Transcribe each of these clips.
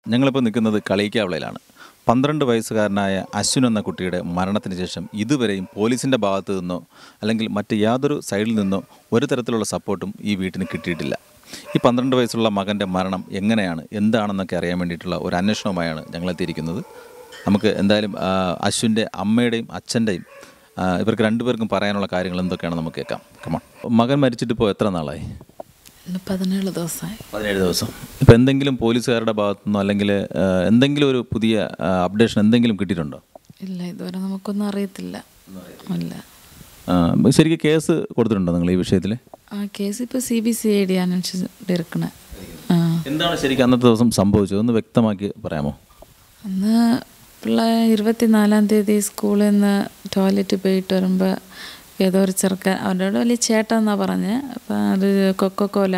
ഞങ്ങളിപ്പോൾ നിൽക്കുന്നത് കളിയിക്കാവിളയിലാണ് പന്ത്രണ്ട് വയസ്സുകാരനായ അശ്വിൻ എന്ന കുട്ടിയുടെ മരണത്തിന് ശേഷം ഇതുവരെയും പോലീസിൻ്റെ ഭാഗത്തു നിന്നോ അല്ലെങ്കിൽ മറ്റ് യാതൊരു സൈഡിൽ നിന്നോ ഒരു തരത്തിലുള്ള സപ്പോർട്ടും ഈ വീട്ടിന് കിട്ടിയിട്ടില്ല ഈ പന്ത്രണ്ട് വയസ്സുള്ള മകൻ്റെ മരണം എങ്ങനെയാണ് എന്താണെന്നൊക്കെ അറിയാൻ വേണ്ടിയിട്ടുള്ള ഒരു അന്വേഷണവുമായാണ് ഞങ്ങളെത്തിയിരിക്കുന്നത് നമുക്ക് എന്തായാലും ആ, അശ്വിൻ്റെ അമ്മയുടെയും അച്ഛൻ്റെയും ആ, ഇവർക്ക് രണ്ടുപേർക്കും പറയാനുള്ള കാര്യങ്ങൾ എന്തൊക്കെയാണെന്ന് നമുക്ക് കേൾക്കാം കമാൺ മകൻ മരിച്ചിട്ട് ഇപ്പോൾ എത്ര നാളായി ഇന്ന് പതിനേഴ് ദിവസമായി പതിനേഴ് ദിവസം ഇപ്പം എന്തെങ്കിലും പോലീസുകാരുടെ ഭാഗത്തു നിന്നോ അല്ലെങ്കിൽ ആ, എന്തെങ്കിലും ഒരു പുതിയ അപ്ഡേഷൻ എന്തെങ്കിലും കിട്ടിയിട്ടുണ്ടോ ഇല്ല ഇതുവരെ നമുക്കൊന്നും അറിയത്തില്ല ഇല്ല ആ, ശരിക്കും കേസ് കൊടുത്തിട്ടുണ്ടോ നിങ്ങൾ ഈ വിഷയത്തിൽ ആ കേസ് ഇപ്പോൾ C B C I D അന്വേഷിച്ചിരിക്കണേ ആ എന്താണ് ശരിക്കും അന്നത്തെ ദിവസം സംഭവിച്ചത് ഒന്ന് വ്യക്തമാക്കി പറയാമോ അന്ന് പിള്ളേ ഇരുപത്തിനാലാം തീയതി സ്കൂളിൽ നിന്ന് ടോയ്ലറ്റിൽ പോയിട്ട് വരുമ്പോൾ ഏതോ ഒരു ചെറുക്കൻ അവൻ്റെ വലിയ ചേട്ടൻ എന്നാണ് പറഞ്ഞ് അപ്പം അത് കൊക്കോക്കോല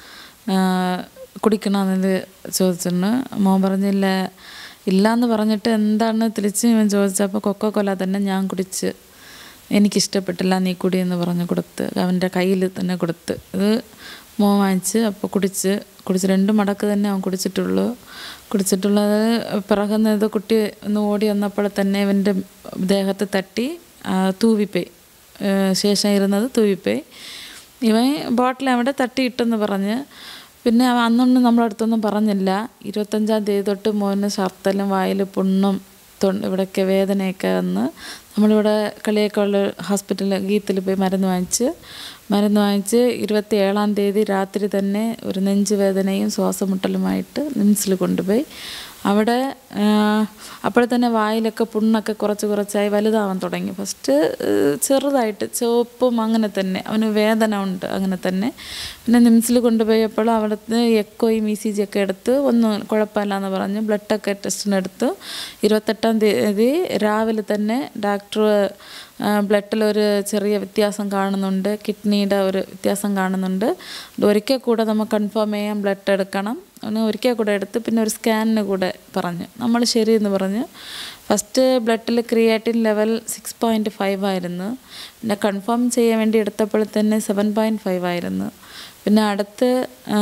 കുടിക്കണമെന്നത് ചോദിച്ചിട്ടുണ്ട് മോൻ പറഞ്ഞില്ല ഇല്ലയെന്ന് പറഞ്ഞിട്ട് എന്താണ് തിരിച്ച് ഇവൻ ചോദിച്ചപ്പോൾ കൊക്കോക്കോല തന്നെ ഞാൻ കുടിച്ച് എനിക്കിഷ്ടപ്പെട്ടില്ല നീ കുടി എന്ന് പറഞ്ഞ് കൊടുത്ത് അവൻ്റെ കയ്യിൽ തന്നെ കൊടുത്ത് ഇത് മോൻ വാങ്ങിച്ച് അപ്പോൾ കുടിച്ച് കുടിച്ച് രണ്ട് മടക്ക് തന്നെ അവൻ കുടിച്ചിട്ടുള്ളൂ കുടിച്ചിട്ടുള്ളത് പിറകുന്നത് കുട്ടി ഒന്ന് ഓടി വന്നപ്പോൾ തന്നെ ഇവൻ്റെ ദേഹത്ത് തട്ടി ആ, തൂവിപ്പോയി ഏ, ശേഷം ഇരുന്നത് തൂവിപ്പോയി ഇവൻ ബോട്ടിൽ അവിടെ തട്ടിയിട്ടെന്ന് പറഞ്ഞ് പിന്നെ അവൻ അന്നൊന്നും നമ്മളടുത്തൊന്നും പറഞ്ഞില്ല ഇരുപത്തഞ്ചാം തീയതി തൊട്ട് മോന് ഛർത്തലും വായിൽ പുണ്ണും തൊണ്ട ഇവിടെയൊക്കെ വേദനയൊക്കെ വന്ന് നമ്മളിവിടെ കളിയേക്കുള്ള ഹോസ്പിറ്റലിൽ ഗീത്തിൽ പോയി മരുന്ന് വാങ്ങിച്ച് മരുന്ന് വാങ്ങിച്ച് ഇരുപത്തി ഏഴാം തീയതി രാത്രി തന്നെ ഒരു നെഞ്ച് വേദനയും ശ്വാസമുട്ടലുമായിട്ട് നിംസിൽ കൊണ്ടുപോയി അവിടെ അപ്പോൾ തന്നെ വായിലൊക്കെ പുണ്ണൊക്കെ കുറച്ച് കുറച്ചായി വലുതാവാൻ തുടങ്ങി ഫസ്റ്റ് ചെറുതായിട്ട് ചുവപ്പും അങ്ങനെ തന്നെ അവന് വേദന ഉണ്ട് അങ്ങനെ തന്നെ പിന്നെ നിംസിൽ കൊണ്ടുപോയപ്പോൾ അവിടുത്തെ എക്കോയും ഇ സി ജി ഒക്കെ എടുത്ത് ഒന്നും കുഴപ്പമില്ല എന്ന് പറഞ്ഞ് ബ്ലഡൊക്കെ ടെസ്റ്റിനെടുത്ത് ഇരുപത്തെട്ടാം തീയതി രാവിലെ തന്നെ ഡോക്ടർ ബ്ലഡിലൊരു ചെറിയ വ്യത്യാസം കാണുന്നുണ്ട് കിഡ്നിയുടെ ഒരു വ്യത്യാസം കാണുന്നുണ്ട് അത് ഒരിക്കൽ കൂടെ നമുക്ക് കൺഫേം ചെയ്യാൻ ബ്ലഡ് എടുക്കണം ഒന്ന് ഒരിക്കൽ കൂടെ എടുത്ത് പിന്നെ ഒരു സ്കാനിന് കൂടെ പറഞ്ഞു നമ്മൾ ശരിയെന്ന് പറഞ്ഞു ഫസ്റ്റ് ബ്ലഡിൽ creatine level six point five ആയിരുന്നു പിന്നെ കൺഫേം ചെയ്യാൻ വേണ്ടി എടുത്തപ്പോൾ തന്നെ സെവൻ പോയിൻറ്റ് ഫൈവ് ആയിരുന്നു പിന്നെ അടുത്ത്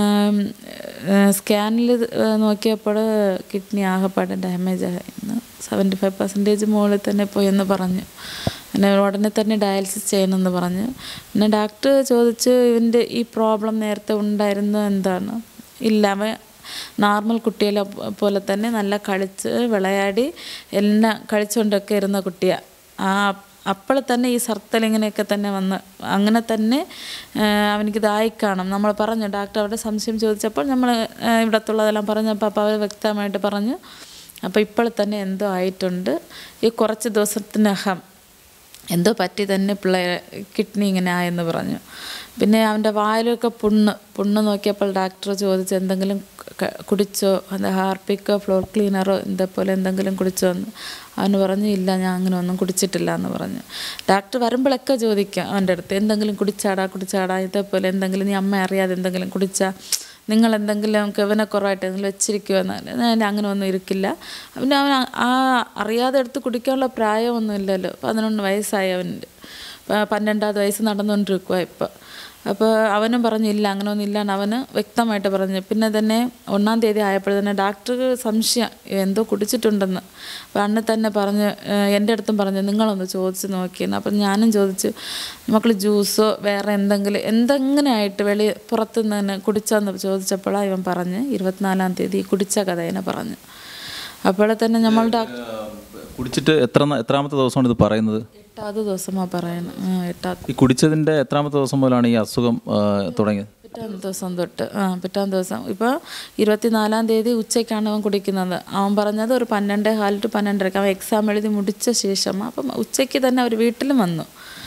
സ്കാനിൽ നോക്കിയപ്പോൾ കിഡ്നി ആകെപ്പാടെ ഡാമേജ് ആയിരുന്നു സെവൻറ്റി ഫൈവ് പെർസെൻറ്റേജ് മുകളിൽ തന്നെ പോയെന്ന് പറഞ്ഞു പിന്നെ ഉടനെ തന്നെ ഡയാലിസിസ് ചെയ്യണമെന്ന് പറഞ്ഞു പിന്നെ ഡോക്ടർ ചോദിച്ചു ഇവൻ്റെ ഈ പ്രോബ്ലം നേരത്തെ ഉണ്ടായിരുന്നു എന്താണ് ഇല്ല അവൻ നോർമൽ കുട്ടികളെ പോലെ തന്നെ നല്ല കളിച്ച് വിളയാടി എല്ലാം കളിച്ചുകൊണ്ടൊക്കെ ഇരുന്ന കുട്ടിയാണ് ആ അപ്പോൾ തന്നെ ഈ സർത്തൽ ഇങ്ങനെയൊക്കെ തന്നെ വന്ന് അങ്ങനെ തന്നെ അവനിക്കിതായി കാണും നമ്മൾ പറഞ്ഞു ഡോക്ടർ അവിടെ സംശയം ചോദിച്ചപ്പോൾ നമ്മൾ ഇവിടത്തുള്ളതെല്ലാം പറഞ്ഞപ്പോൾ അപ്പോൾ അവർ വ്യക്തമായിട്ട് പറഞ്ഞു അപ്പോൾ ഇപ്പോൾ തന്നെ എന്തോ ആയിട്ടുണ്ട് ഈ കുറച്ച് ദിവസത്തിനകം എന്തോ പറ്റി തന്നെ പിള്ളേർ കിഡ്നി ഇങ്ങനെ ആയെന്ന് പറഞ്ഞു പിന്നെ അവൻ്റെ വായിലൊക്കെ പുണ്ണ് പുണ്ണ് നോക്കിയപ്പോൾ ഡോക്ടർ ചോദിച്ചു എന്തെങ്കിലും ക- കുടിച്ചോ അത് ഹാർപ്പിക്കോ ഫ്ലോർ ക്ലീനറോ ഇതേപോലെ എന്തെങ്കിലും കുടിച്ചോ എന്ന് അവന് പറഞ്ഞു ഇല്ല ഞാൻ അങ്ങനെ ഒന്നും കുടിച്ചിട്ടില്ല എന്ന് പറഞ്ഞു ഡോക്ടർ വരുമ്പോഴൊക്കെ ചോദിക്കാം അവൻ്റെ അടുത്ത് എന്തെങ്കിലും കുടിച്ചാടാ കുടിച്ചാടാ ഇതേപോലെ എന്തെങ്കിലും നീ അമ്മ അറിയാതെ എന്തെങ്കിലും കുടിച്ചാ നിങ്ങൾ എന്തെങ്കിലും കവനക്കുറവായിട്ട് എന്തെങ്കിലും വെച്ചിരിക്കുമോ എന്ന് അങ്ങനെ ഒന്നും ഇരിക്കില്ല പിന്നെ അവൻ ആ അറിയാതെ എടുത്ത് കുടിക്കാനുള്ള പ്രായമൊന്നും ഇല്ലല്ലോ പതിനൊന്ന് വയസ്സായി അവൻ്റെ പന്ത്രണ്ടാമത് വയസ്സ് നടന്നുകൊണ്ടിരിക്കുക ഇപ്പോൾ അപ്പോൾ അവനും പറഞ്ഞു ഇല്ല അങ്ങനെ ഒന്നും ഇല്ലാന്ന് അവന് വ്യക്തമായിട്ട് പറഞ്ഞു പിന്നെ തന്നെ ഒന്നാം തീയതി ആയപ്പോൾ തന്നെ ഡോക്ടർക്ക് സംശയം എന്തോ കുടിച്ചിട്ടുണ്ടെന്ന് അപ്പോൾ അന്ന് തന്നെ പറഞ്ഞ് ഏഹ് എൻ്റെ അടുത്തും പറഞ്ഞു നിങ്ങളൊന്ന് ചോദിച്ച് നോക്കിയെന്ന് അപ്പം ഞാനും ചോദിച്ചു മക്കൾ ജ്യൂസോ വേറെ എന്തെങ്കിലും എന്തെങ്കിലും ആയിട്ട് വെളി പുറത്തുനിന്ന് തന്നെ കുടിച്ചോന്ന് ചോദിച്ചപ്പോഴാണ് ഇവൻ പറഞ്ഞ് ഇരുപത്തിനാലാം തീയതി കുടിച്ച കഥേനെ പറഞ്ഞു അപ്പോൾ തന്നെ നമ്മൾ ഡോക്ടർ കുടിച്ചിട്ട് എത്ര ന- എത്രാമത്തെ ദിവസമാണ് ഇത് പറയുന്നത് എട്ടാമത് ദിവസമാണ് പറയുന്നത് ആ എട്ടാമത്തെ ഈ കുടിച്ചതിൻ്റെ എത്രാമത്തെ ദിവസം മുതലാണ് ഈ അസുഖം ആ, തുടങ്ങിയത് പിറ്റാം ദിവസം തൊട്ട് ആ പിറ്റാം ദിവസം ഇപ്പോൾ ഇരുപത്തിനാലാം തീയതി ഉച്ചയ്ക്കാണ് അവൻ കുടിക്കുന്നത് അവൻ പറഞ്ഞത് ഒരു പന്ത്രണ്ടേ കാല് ടു പന്ത്രണ്ടരക്ക് അവൻ എക്സാം എഴുതി മുടിച്ച ശേഷം അപ്പം ഉച്ചയ്ക്ക് തന്നെ അവർ വീട്ടിലും വന്നു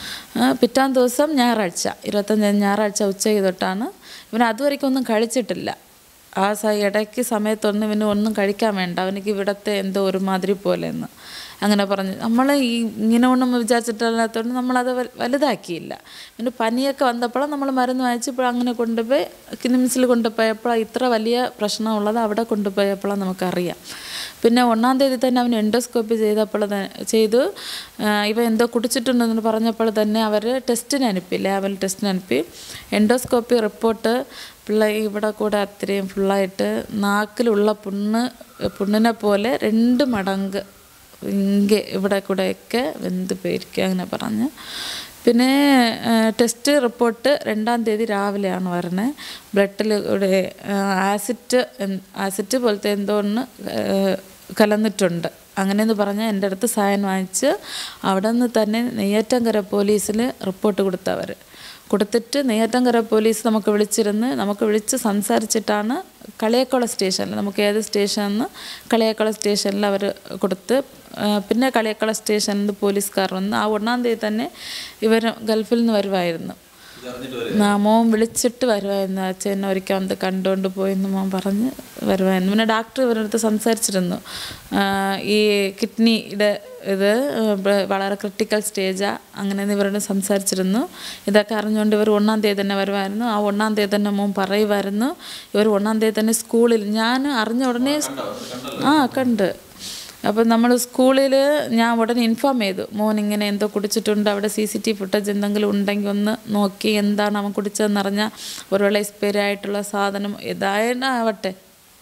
ആ, പിറ്റാം ദിവസം ഞായറാഴ്ച ഇരുപത്തഞ്ച് ഞായറാഴ്ച ഉച്ചയ്ക്ക് തൊട്ടാണ് ഇവൻ അതുവരെയ്ക്കും ഒന്നും കഴിച്ചിട്ടില്ല ആ സ ഇടയ്ക്ക് സമയത്തൊന്നും ഇവന് ഒന്നും കഴിക്കാൻ വേണ്ട അവനിക്ക് ഇവിടത്തെ എന്തോ ഒരുമാതിരി പോലെയെന്ന് അങ്ങനെ പറഞ്ഞു നമ്മൾ ഈ ഇങ്ങനെ ഒന്നും വിചാരിച്ചിട്ടില്ലാത്തതുകൊണ്ട് നമ്മളത് വൽ- വലുതാക്കിയില്ല പിന്നെ പനിയൊക്കെ വന്നപ്പോഴാണ് നമ്മൾ മരുന്ന് വാങ്ങിച്ചപ്പോൾ അങ്ങനെ കൊണ്ടുപോയി കിനിംസിൽ കൊണ്ടുപോയപ്പോൾ ഇത്ര വലിയ പ്രശ്നമുള്ളത് അവിടെ കൊണ്ടുപോയപ്പോഴാണ് നമുക്കറിയാം പിന്നെ ഒന്നാം തീയതി തന്നെ അവൻ എൻഡോസ്കോപ്പി ചെയ്തപ്പോൾ ത- ചെയ്തു ആ, ഇവ എന്തോ കുടിച്ചിട്ടുണ്ടെന്ന് പറഞ്ഞപ്പോൾ തന്നെ അവർ ടെസ്റ്റിന് അനുപ്പി ലാബിൽ ടെസ്റ്റിന് അനുപ്പി എൻഡോസ്കോപ്പി റിപ്പോർട്ട് പിള്ള ഇവിടെ കൂടെ അത്രയും ഫുള്ളായിട്ട് നാക്കിലുള്ള പുണ്ണ് പുണ്ണിനെ പോലെ രണ്ട് മടങ്ക് ഇങ്ങ ഇവിടെ കൂടെയൊക്കെ വെന്ത് പേരിക്കുക അങ്ങനെ പറഞ്ഞ് പിന്നെ ആ, ടെസ്റ്റ് റിപ്പോർട്ട് രണ്ടാം തീയതി രാവിലെയാണ് വരുന്നത് ബ്ലഡിൽ ഇവിടെ ആസിഡ് ആസിഡ് പോലത്തെ എന്തോ ഒന്ന് ആ, കലർന്നിട്ടുണ്ട് അങ്ങനെയെന്ന് പറഞ്ഞാൽ എൻ്റെ അടുത്ത് സായൻ വാങ്ങിച്ച് അവിടെ നിന്ന് തന്നെ നെയ്യാറ്റങ്കര പോലീസിൽ റിപ്പോർട്ട് കൊടുത്തവർ കൊടുത്തിട്ട് നെയ്യാറ്റങ്കര പോലീസ് നമുക്ക് വിളിച്ചിരുന്ന് നമുക്ക് വിളിച്ച് സംസാരിച്ചിട്ടാണ് കളിയക്കുള സ്റ്റേഷനിൽ നമുക്ക് ഏത് സ്റ്റേഷനിൽ കളിയക്കുള സ്റ്റേഷനിൽ അവർ കൊടുത്ത് ആ, പിന്നെ കളിയക്കുള സ്റ്റേഷനിൽ നിന്ന് പോലീസുകാർ വന്ന് ആ ഒന്നാം തീയതി തന്നെ ഇവർ ഗൾഫിൽ നിന്ന് വരുമായിരുന്നു ആ മോൻ വിളിച്ചിട്ട് വരുമായിരുന്നു അച്ഛൻ എന്നെ ഒരിക്കൽ വന്ന് കണ്ടുകൊണ്ട് പോയെന്ന് മോൻ പറഞ്ഞ് വരുമായിരുന്നു പിന്നെ ഡോക്ടർ ഇവരുടെ അടുത്ത് സംസാരിച്ചിരുന്നു ആ, ഈ കിഡ്നിയുടെ ഇത് വ- വളരെ ക്രിട്ടിക്കൽ സ്റ്റേജാ അങ്ങനെ ഇവരോട് സംസാരിച്ചിരുന്നു ഇതൊക്കെ അറിഞ്ഞുകൊണ്ട് ഇവർ ഒന്നാം തീയതി തന്നെ വരുമായിരുന്നു ആ ഒന്നാം തീയതി തന്നെ മോൻ പറയുമായിരുന്നു ഇവർ ഒന്നാം തീയതി തന്നെ സ്കൂളിൽ ഞാൻ അറിഞ്ഞ ഉടനെ ആ കണ്ട് അപ്പം നമ്മൾ സ്കൂളിൽ ഞാൻ ഉടനെ ഇൻഫോം ചെയ്തു മോൻ ഇങ്ങനെ എന്തോ കുടിച്ചിട്ടുണ്ട് അവിടെ സി സി ടി ഫുട്ടേജ് എന്തെങ്കിലും ഉണ്ടെങ്കിൽ ഒന്ന് നോക്കി എന്താണ് അവൻ കുടിച്ചതെന്ന് അറിഞ്ഞാൽ ഒരു വേള എക്സ്പയറി ആയിട്ടുള്ള സാധനം ഏതായാലാവട്ടെ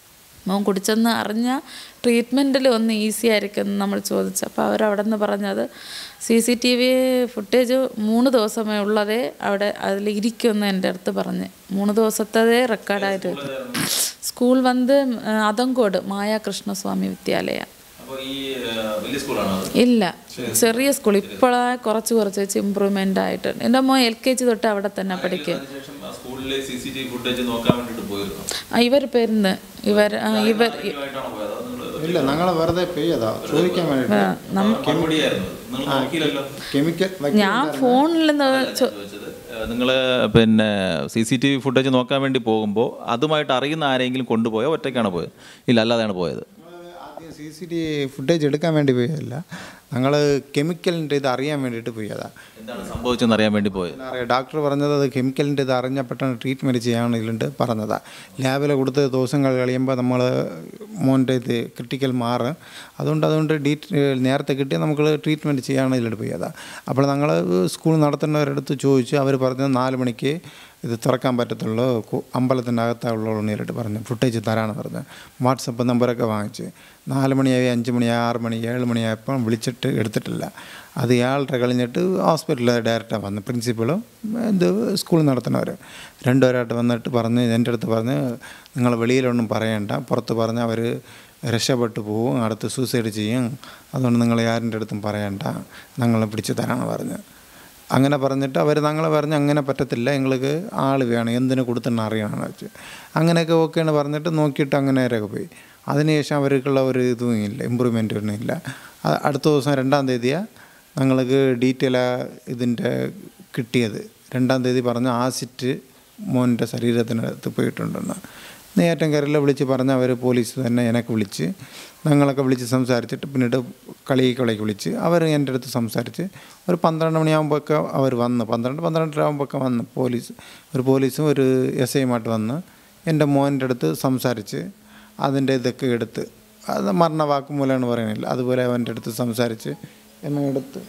മോൻ കുടിച്ചെന്ന് അറിഞ്ഞാൽ ട്രീറ്റ്മെൻറ്റിൽ ഒന്ന് ഈസി ആയിരിക്കും എന്ന് നമ്മൾ ചോദിച്ചു അപ്പോൾ അവരവിടെ നിന്ന് പറഞ്ഞത് C C T V footage മൂന്ന് ദിവസമേ ഉള്ളതേ അവിടെ അതിൽ ഇരിക്കുമെന്ന് എൻ്റെ അടുത്ത് പറഞ്ഞ് മൂന്ന് ദിവസത്തതേ റെക്കോർഡായിട്ട് സ്കൂൾ വന്ന് അതങ്കോട് മായ കൃഷ്ണസ്വാമി വിദ്യാലയ അപ്പോൾ ഈ വലിയ സ്കൂളാണോ ഇല്ല ചെറിയ സ്കൂൾ ഇപ്പോഴാ കുറച്ച് കുറച്ച് വെച്ച് ഇമ്പ്രൂവ്മെൻ്റ് ആയിട്ട് എൻ്റെ മോൻ എൽ കെ ജി തൊട്ട് അവിടെ തന്നെ പഠിക്കും അതിനുശേഷം ആ സ്കൂളിലെ C C T V footage നോക്കാൻ വേണ്ടിയിട്ട് പോയിരുന്നു ആ, ഇവർ പേരുന്ന് ഇവർ ആ, ഇവർ ആയിട്ടാണോ പോയത് അതോ നിങ്ങൾ ഇല്ല ഞങ്ങൾ വെറുതെ പെയ്യതാ ചോദിക്കാൻ വേണ്ടിയിട്ട് മറുപടിയായിരുന്നു നിങ്ങൾ നോക്കിയില്ലല്ലോ കെമിക്കൽ ഞാൻ ഫോണിൽ നിന്ന് ചോ- ചോദിച്ചത് നിങ്ങൾ പിന്നെ C C T V footage നോക്കാൻ വേണ്ടി പോകുമ്പോൾ അതുമായിട്ട് അറിയുന്ന ആരെങ്കിലും കൊണ്ടുപോയോ ഒറ്റയ്ക്കാണ് പോയത് ഇല്ല അല്ലാതെയാണ് പോയത് ആദ്യം സി സി ടി ഫുട്ടേജ് എടുക്കാൻ വേണ്ടി പോയതല്ല ഞങ്ങൾ കെമിക്കലിൻ്റെ ഇത് അറിയാൻ വേണ്ടിയിട്ട് പോയതാ എന്താണ് സംഭവിച്ചെന്ന് അറിയാൻ വേണ്ടി പോയത് പിന്നെ അറിയാം ഡോക്ടർ പറഞ്ഞത് അത് കെമിക്കലിൻ്റെ ഇത് അറിഞ്ഞ പെട്ടെന്ന് ട്രീറ്റ്മെൻറ്റ് ചെയ്യാനില്ലുണ്ട് പറഞ്ഞതാ ലാബിൽ കൊടുത്ത് ദിവസങ്ങൾ കഴിയുമ്പോൾ നമ്മൾ മോൻ്റെ ഇത് ക്രിട്ടിക്കൽ മാറും അതുകൊണ്ട് അതുകൊണ്ട് ഡീറ്റ് നേരത്തെ കിട്ടിയാൽ നമുക്ക് ട്രീറ്റ്മെൻറ്റ് ചെയ്യാനില്ലുണ്ട് പോയതാ അപ്പോൾ ഞങ്ങൾ സ്കൂൾ നടത്തുന്നവരടുത്ത് ചോദിച്ചു അവർ പറഞ്ഞത് നാല് മണിക്ക് ഇത് തുറക്കാൻ പറ്റത്തുള്ളൂ കു- അമ്പലത്തിൻ്റെ അകത്തുള്ളൂ നേരിട്ട് പറഞ്ഞു ഫുട്ടേജ് തരാമെന്ന് പറഞ്ഞു വാട്സപ്പ് നമ്പറൊക്കെ വാങ്ങിച്ച് നാല് മണിയായി അഞ്ച് മണിയായി ആറ് മണി ഏഴ് മണിയായപ്പോൾ വിളിച്ചിട്ട് എടുത്തിട്ടില്ല അത് ഏഴര കഴിഞ്ഞിട്ട് ഹോസ്പിറ്റലിൽ ഡയറക്റ്റാണ് വന്ന് പ്രിൻസിപ്പളും ഇത് സ്കൂൾ നടത്തുന്നവർ രണ്ടുപേരായിട്ട് വന്നിട്ട് പറഞ്ഞ് എൻ്റെ അടുത്ത് പറഞ്ഞ് നിങ്ങൾ വെളിയിലൊന്നും പറയണ്ട പുറത്ത് പറഞ്ഞാൽ അവർ രക്ഷപ്പെട്ടു പോവും അടുത്ത് സൂസൈഡ് ചെയ്യും അതുകൊണ്ട് നിങ്ങൾ ആരിൻ്റെ അടുത്തും പറയണ്ട ഞങ്ങളെ പിടിച്ച് തരാമെന്ന് പറഞ്ഞ് അങ്ങനെ പറഞ്ഞിട്ട് അവർ ഞങ്ങളെ പറഞ്ഞ് അങ്ങനെ പറ്റത്തില്ല നിങ്ങൾക്ക് ആൾ വേണം എന്തിനു കൊടുത്തെന്ന് അറിയണമെന്ന് വെച്ച് അങ്ങനെയൊക്കെ ഓക്കെയാണ് പറഞ്ഞിട്ട് നോക്കിയിട്ട് അങ്ങനെ വരെയൊക്കെ പോയി അതിനുശേഷം അവർക്കുള്ള ഒരു ഇതും ഇല്ല ഇമ്പ്രൂവ്മെൻ്റ് ഒന്നും ഇല്ല അ- അടുത്ത ദിവസം രണ്ടാം തീയതിയാണ് ഞങ്ങൾക്ക് ഡീറ്റെയിൽ ഇതിൻ്റെ കിട്ടിയത് രണ്ടാം തീയതി പറഞ്ഞ ആസിറ്റ് മോൻ്റെ ശരീരത്തിനകത്ത് പോയിട്ടുണ്ടെന്ന് നെയ്യാറ്റൻകരയിൽ വിളിച്ച് പറഞ്ഞ് അവർ പോലീസ് തന്നെ എനക്ക് വിളിച്ച് ഞങ്ങളൊക്കെ വിളിച്ച് സംസാരിച്ചിട്ട് പിന്നീട് കളികളേക്ക് വിളിച്ച് അവർ എൻ്റെ അടുത്ത് സംസാരിച്ച് ഒരു പന്ത്രണ്ട് മണിയാകുമ്പോഴൊക്കെ അവർ വന്ന് പന്ത്രണ്ട് പന്ത്രണ്ടര ആകുമ്പോഴൊക്കെ വന്ന് പോലീസ് ഒരു പോലീസും ഒരു എസ് ഐയുമായിട്ട് വന്ന് എൻ്റെ മോൻ്റെ അടുത്ത് സംസാരിച്ച് അതിൻ്റെ ഇതൊക്കെ എടുത്ത് അത് മരണവാക്കുമൂലമാണ് പറയുന്നില്ല അതുപോലെ അവൻ്റെ അടുത്ത് സംസാരിച്ച് എന്നെ എടുത്ത്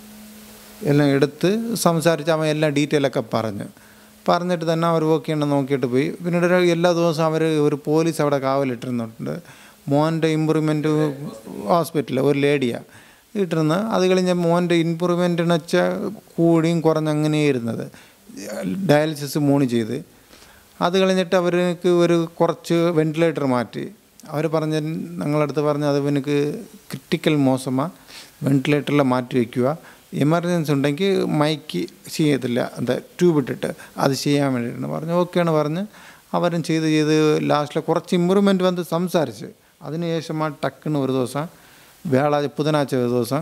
എല്ലാം എടുത്ത് സംസാരിച്ച് അവൻ എല്ലാം ഡീറ്റെയിൽ ഒക്കെ പറഞ്ഞു പറഞ്ഞിട്ട് തന്നെ അവർ ഓക്കെ ഉണ്ടെന്ന് നോക്കിയിട്ട് പോയി പിന്നീട് ഒരു എല്ലാ ദിവസവും അവർ ഒരു പോലീസ് അവിടെ കാവലിട്ടിരുന്നുണ്ട് മോൻ്റെ ഇമ്പ്രൂവ്മെൻറ്റ് ഹോസ്പിറ്റലിൽ ഒരു ലേഡിയാണ് ഇട്ടിരുന്ന് അത് കഴിഞ്ഞ് മോൻ്റെ ഇമ്പ്രൂവ്മെൻ്റ് എന്ന് വെച്ചാൽ കൂടിയും കുറഞ്ഞ് അങ്ങനെ ഇരുന്നത് ഡയാലിസിസ് മൂന്ന് ചെയ്ത് അത് കഴിഞ്ഞിട്ട് അവർക്ക് ഒരു കുറച്ച് വെന്റിലേറ്റർ മാറ്റി അവർ പറഞ്ഞ ഞങ്ങളടുത്ത് പറഞ്ഞ് അത് എനിക്ക് ക്രിട്ടിക്കൽ മോശമാണ് വെന്റിലേറ്ററിൽ മാറ്റി വയ്ക്കുക എമർജൻസി ഉണ്ടെങ്കിൽ മൈക്ക് ചെയ്യത്തില്ല എന്താ ട്യൂബ് ഇട്ടിട്ട് അത് ചെയ്യാൻ വേണ്ടിയിട്ടാണ് പറഞ്ഞു ഓക്കെയാണ് പറഞ്ഞ് അവരും ചെയ്ത് ചെയ്ത് ലാസ്റ്റിൽ കുറച്ച് ഇമ്പ്രൂവ്മെൻറ്റ് വന്ന് സംസാരിച്ച് അതിനുശേഷം ആ ടക്കിന് ഒരു ദിവസം വ്യാഴാഴ്ച ബുധനാഴ്ച ഒരു ദിവസം